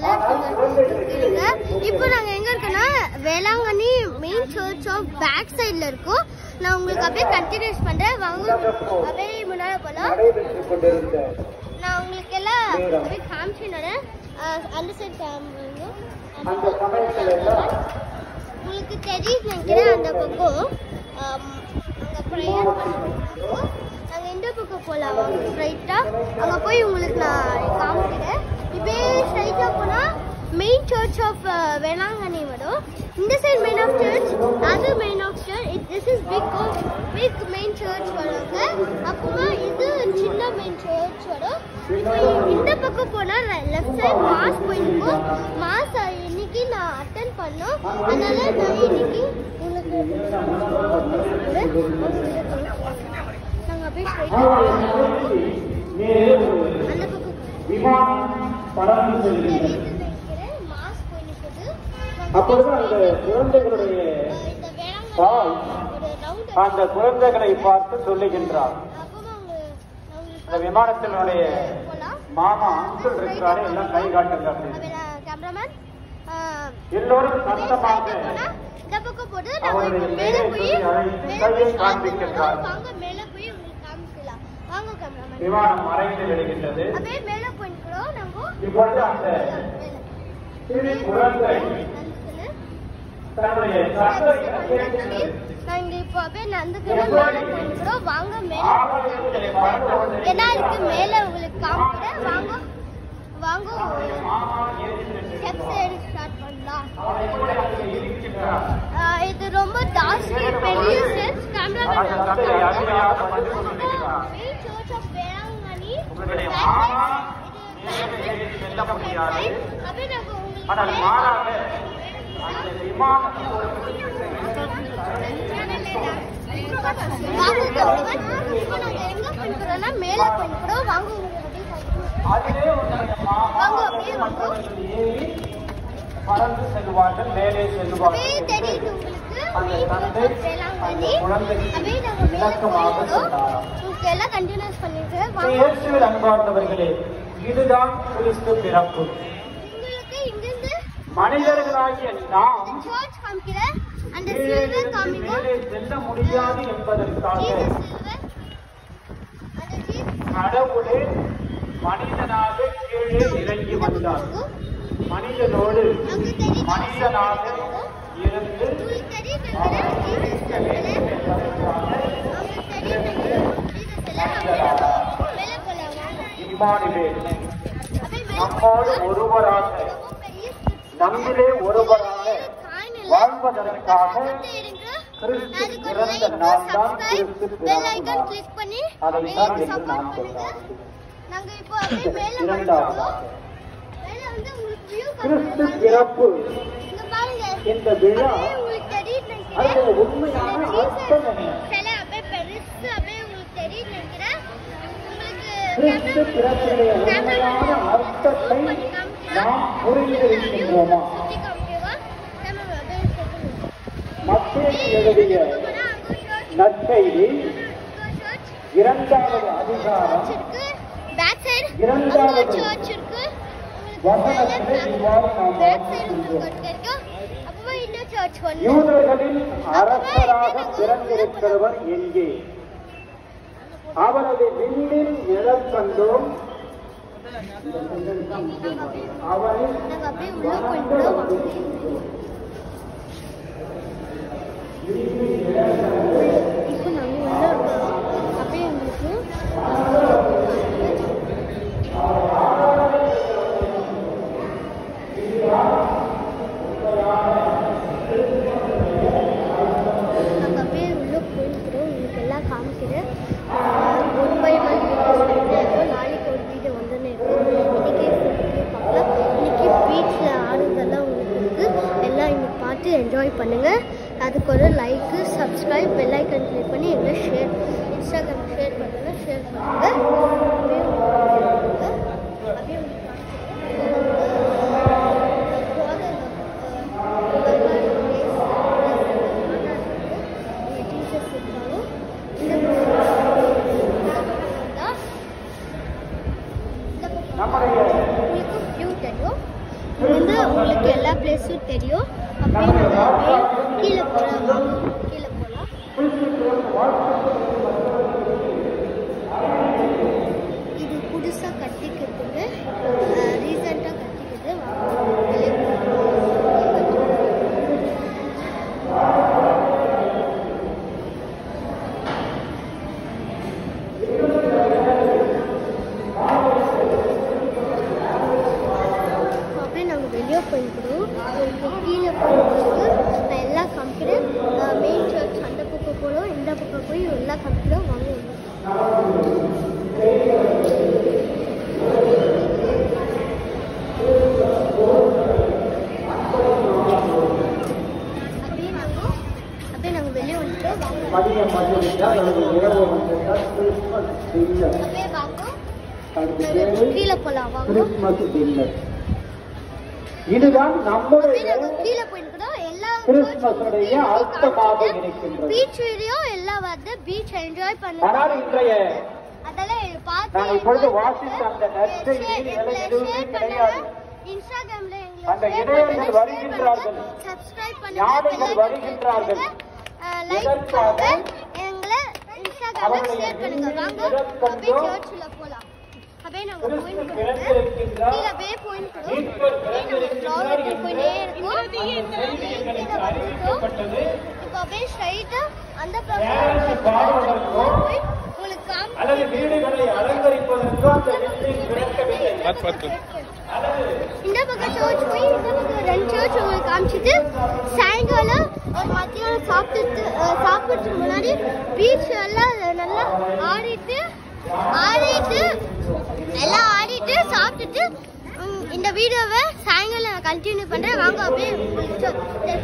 நல்லா இருக்குங்க இப்போ நாங்க எங்க இருக்கோம்னா Velankanni main church of back சைடுல இருக்கோம் நான் உங்களுக்கு அப்படியே கண்டினியூஸ் பண்றேன் வாங்க அப்படியே முன்னால போலாம் நடைபெற்றுக் கொண்டிருந்த நான் உங்களுக்கு எல்லாம் அப்படியே காமிச்சினேன் அந்த சைடு காமிங்க அந்த சமயத்தில் எல்லாம் உங்களுக்கு தெரியுது நினைக்கிறேன் அந்த பக்கம் ஆம், அங்க ப்ரேயர் நாங்கள் இந்த பக்கம் போகலாம் ஸ்ட்ரைட்டாக அங்கே போய் உங்களுக்கு நான் காமிக்கிறேன் இப்படியே ஸ்ட்ரைட்டாக போனால் மெயின் சர்ச் ஆஃப் வேளாங்கண்ணி வரும் இந்த சைடு மெயின் ஆஃப் சர்ச் அது main of church this is big big main church வருவாங்க அப்புறமா இது சின்ன மெயின் சர்ச் வரும் இப்போ இந்த பக்கம் போனால் லெஃப்ட் சைடு மாஸ் போயிருக்கும் மாஸ் இன்னைக்கு நான் அட்டன் பண்ணோம் அதனால நான் இன்னைக்கு உங்களுக்கு நாங்கள் அப்படியே ஸ்ட்ரைட்டாக அந்த பக்கம் விமானம் பறந்து செல்கின்றன நினைக்கிறேன் மாஸ் போய் நிற்குது அப்பொழுது அந்த குழந்தைகளுடைய இந்த வேளாங்கண்ணி தாய் ஒரு ரவுண்ட் அந்த குழந்தைகளை பார்த்து சொல்லுகின்றார் அப்பமா அவங்க அந்த விமானத்தினுடைய போகலாம் மாமா அங்கிள் இருக்கிறாரு எல்லாம் கை காட்டுங்க அப்படின்னு கேமராமேன் எல்லோரும் சத்தமாக இந்த பக்கம் போட்டு அவருடைய நம்ம மேலே பெயரை போய் சொல்லி அழைத்து மேலே கையை போய் காண்பிக்கின்றார். வாங்க மேலே போய் உங்களுக்கு காமிக்கலாம் வாங்க கேமராமேன் விமானம் மறைந்து விடுகின்றது அப்படியே மேலே போய்க்கிறோம் நம்ம இப்பொழுது அந்த மேலே சிறு குழந்தை நந்துக்கணும் தன்னுடைய தந்தையை கேட்கின்றது நாங்க இப்போ அப்படியே நந்துக்கணும் மேலே போய்க்கிறோம் வாங்க மேலே ஆகாயத்திலே பறந்து கொண்டிருக்கின்ற என்ன இருக்கு மேலே உங்களுக்கு காமிக்கிறேன் வாங்க வாங்க மாமா ஏறி ஸ்டெப்ஸ் ஏறி ஸ்டார்ட் பண்ணலாம் அவனை கூட அங்கே இருக்கின்றார் ஆஹ் இது ரொம்ப ஜாஸ்தி பெரிய ஸ்டெப்ஸ் அந்த தந்தை அருமையாக வந்து கொண்டிருக்கிறார் மெயின் சர்ச் ஆஃப் வேளாங்கண்ணி உங்களுடைய மாமா மேலே ஏறி செல்ல முடியாது அப்படியே நாங்க உங்களுக்கு ஆனால் மாறாக அந்த விமானம் ஒரு குறிப்பிட்ட வாங்க கவர்மெண்ட் இப்போ நாங்க எங்க பண்ணிக்கிறோம்னா மேலே பண்ணிக்கிறோம் வாங்க உங்களுக்கு அப்படியே காமிக்கிறோம். அதிலே உன்னுடைய மாமா வாங்க அப்படியே வாங்க மற்றவர்கள் ஏறி பறந்து செல்வார்கள் மேலே அப்படியே செல்வார்கள் தெரியுது உங்களுக்கு அந்த மெயின் தந்தை சர்ச் ஆஃப் அந்த வேளாங்கண்ணி குழந்தைக்கு அப்படியே நாங்க மேலே விளக்கமாக போயிருக்கிறோம் சொன்னாராம் உங்களுக்கு எல்லாம் கண்டினியூஸ் பண்ணிருக்கேன் வாங்க இயேசுவில் அன்பார்ந்தவர்களே இதுதான் கிறிஸ்து பிறப்பு உங்களுக்கு இங்கிருந்து மனிதர்களாகிய நாம் சர்ச் காமிக்கிறேன் அந்த கீழே சில்வர் இருந்து காமிக்கும் மேலே செல்ல முடியாது என்பதற்காக ஜீசஸ் சில்வர் அந்த ஜீசஸ் கடவுளே மனிதனாக கீழே இறங்கி வந்தார் மனிதனோடு அங்க தெரியுது மனிதனாக இருந்து உங்களுக்கு தெரியுது நினைக்கிறேன் ஜீசஸ் சில்வர் அங்க தெரியுது ஜீசஸ் சில்வர் மேலே போலாம் வாங்க இம்மானுவேல் அப்படியே மேலே நம்மோடு ஒருவராக ரொம்ப பெரிய steps. நம்மிலே ஒருவராக காயின் இல்ல. வாழ்வதற்காக வந்து இருங்க. கிறிஸ்து அதுக்கு ஒரு பிறந்த like, நாள் தான் subscribe, கிறிஸ்து bell icon பிறந்த click பண்ணி அதைத்தான் எனக்கு என்று support நான் பண்ணுங்க. சொல்றேன் நாங்க இப்போ அப்படியே மேல இரண்டாவதாக வந்துட்டோம். மேல வந்து உங்களுக்கு view கிறிஸ்து காட்டுறேன். பிறப்பு இங்க பாருங்க. இந்த விழா அப்படியே உங்களுக்கு தெரியுது அதோட நினைக்கிறேன். உண்மையான அந்த Jesus அர்த்தம் என்ன சிலை அப்படியே பெருசு அப்படியே உங்களுக்கு தெரியுது நினைக்கிறேன். கிறிஸ்து உங்களுக்கு பிறப்பினுடைய உண்மையான அர்த்தத்தை நாம் புரிந்திருக்கின்றோமா சுத்தி காமிக்கவா? camera அப்படியே சொல்லுங்க. மத்தேயு எழுதிய போனா அங்க church, நற்செய்தி அங்க church. இரண்டாவது அதிகாரம் சர்ச் இருக்கு பேக் சைடு இரண்டாவது அங்க சர்ச் இருக்கு வசனத்திலே இவ்வாறு நாம் பேக் சைடு வாசிக்கின்றோம் உங்களுக்கு கிடைக்கும் அப்பவே இன்னும் சர்ச் ஒன்று யூதர்களின் அரசராக பிறந்திருக்கிறவர் எங்கே அவரது விண்ணில் எழக் கண்டோம் அவரை நாங்கள் அப்படியே உள்ள போயிட்டோம் இப்போ நாங்கள் உள்ள இருக்கோம் அப்படியே எங்களுக்கு நாங்கள் அப்படியே உள்ள போயிருக்கிறோம் உங்களுக்கு எல்லாம் காமிக்கிறேன் ஒன் பை ஒன் இருக்கும் நாளைக்கு ஒரு வீடியோ வந்துன்னு இருக்கும் இன்னைக்கு video பார்க்கலாம் இன்னைக்கு பீச்சில் ஆடுறதெல்லாம் உங்களுக்கு இருக்கு எல்லாம் இன்னைக்கு பார்த்து என்ஜாய் பண்ணுங்கள் அதுக்கு ஒரு like subscribe bell icon click பண்ணி எங்களை ஷேர் இன்ஸ்டாகிராம் ஷேர் பண்ணுங்கள் ஷேர் பண்ணுங்கள் அப்படியே உங்களுக்கு அப்படியே உங்களுக்கு நம்முடைய வந்து உங்களுக்கு எல்லா பிளேஸும் தெரியும் அப்படியே நம்ம அப்படியே கீழே போகலாம் கீழே போகலாம் இது புதுசாக கட்டிக்கிறதுக்கு ரீசெண்டாக கட்டிக்கிறது வாங்க வெளியே போகலாம். அப்படியே நாங்கள் வெளியே போய்க்கிறோம் உங்களுக்கு கீழே போகும்போது நான் எல்லாம் காமிக்கிறேன் மெயின் சர்ச் அந்த பக்கம் போகிறோம் இந்த பக்கம் போய் எல்லாம் காமிக்கிறோம் வாங்க அப்படியே நாங்கள் அப்படியே நாங்கள் வெளியே வந்துட்டோம் வாங்க மதியம் வந்துவிட்டால் அல்லது இரவு வந்துவிட்டால் கிறிஸ்மஸ் டின்னர் அப்படியே வாங்க அதுக்கு நாங்கள் பேரு கீழே போகலாம் வாங்க கிறிஸ்மஸ் டின்னர் இதுதான் நம்முடைய அப்படியே நாங்கள் கீழே போயிருக்கிறோம் எல்லா கிறிஸ்மஸுடைய அர்த்தமாக இருக்கின்றது பீச் வீடியோ எல்லாம் வந்து பீச் என்ஜாய் ஆனால் பண்ணுங்க இன்றைய அதெல்லாம் பார்த்து நான் இப்பொழுது enjoy வாசித்த அந்த பண்ணுங்க. நற்செய்தி எங்களை எனக்கு share எதுவுமே பண்ணுங்க. கிடையாது. இன்ஸ்டாகிராம்ல எங்களை அந்த share இடையர்கள் பண்ணுங்க, வருகின்றார்கள். share பண்ணுங்க, subscribe பண்ணுங்க, ஞானிகள் bell icon வருகின்றார்கள். பண்ணுங்க, அஹ், like எதற்காக? பண்ணுங்க. எங்களை இன்ஸ்டாகிராம்ல அவருடைய share பண்ணுங்க. வாங்க, எதற்கென்றோ அப்படியே churchல போலாம். அப்படியே நாங்க கிறிஸ்து point பண்ணுங்க. பிறந்திருக்கின்றார். கீழே அப்படியே point பண்ணுங்க. மீட்பர் அப்படியே நாங்க பிறந்திருக்கின்றார் round என்று போயிட்டே இருக்கோம். அந்த செய்தி எங்களுக்கு இங்க வந்துட்டோம். அறிவிக்கப்பட்டது இப்போ அப்படியே straight ஆ அந்த Dance பாடுவதற்கோ, போய் உங்களுக்கு காமிக்கிறேன். அல்லது வீடுகளை அலங்கரிப்பதற்கோ அந்த வித்தை பிறக்கவில்லை இந்த பக்கம் சர்ச் போய் இந்த பக்கம் ரெண்டு சர்ச் உங்களுக்கு காமிச்சிட்டு சாயங்காலம் ஒரு மத்தியானம் சாப்பிட்டு அஹ், சாப்பிட்றதுக்கு முன்னாடி பீச் எல்லாம் நல்லா ஆடிட்டு ஆடிட்டு எல்லாம் ஆடிட்டு சாப்பிட்டுட்டு ம், இந்த வீடியோவை சாயங்காலம் கண்டினியூ பண்றேன் வாங்க அப்படியே உங்களுக்கு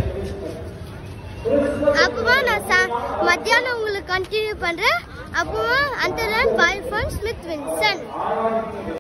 அப்பமா நான் சா- மத்தியானம் உங்களுக்கு கண்டினியூ பண்றேன் அப்பமா அந்த பை ஃப்ரம் ஸ்மித் வின்சன்